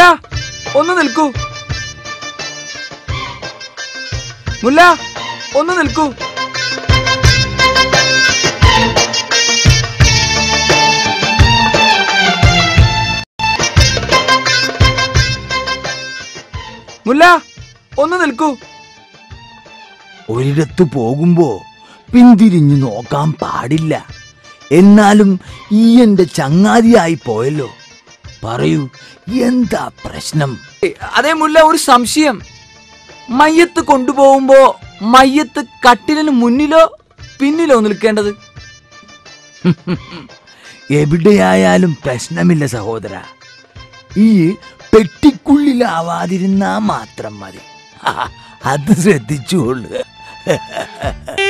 ഒന്ന് നിൽക്കൂ മുല്ല ഒന്ന് നിൽക്കൂ മുല്ല ഒന്ന് നിൽക്കൂ ഒരിടത്ത് പോകുമ്പോ പിന്തിരിഞ്ഞു നോക്കാൻ പാടില്ല എന്നാലും ഈ എന്റെ ചങ്ങാതിയായി പോയല്ലോ പറയൂ എന്താ പ്രശ്നം അതേ മുല്ല ഒരു സംശയം മയ്യത്ത് കൊണ്ടുപോകുമ്പോ മയ്യത്ത് കട്ടിലിന് മുന്നിലോ പിന്നിലോ നിൽക്കേണ്ടത് എവിടെയായാലും പ്രശ്നമില്ല സഹോദര ഈ പെട്ടിക്കുള്ളിലാവാതിരുന്നാ മാത്രം മതി അത് ശ്രദ്ധിച്ചുകൊള്ളുക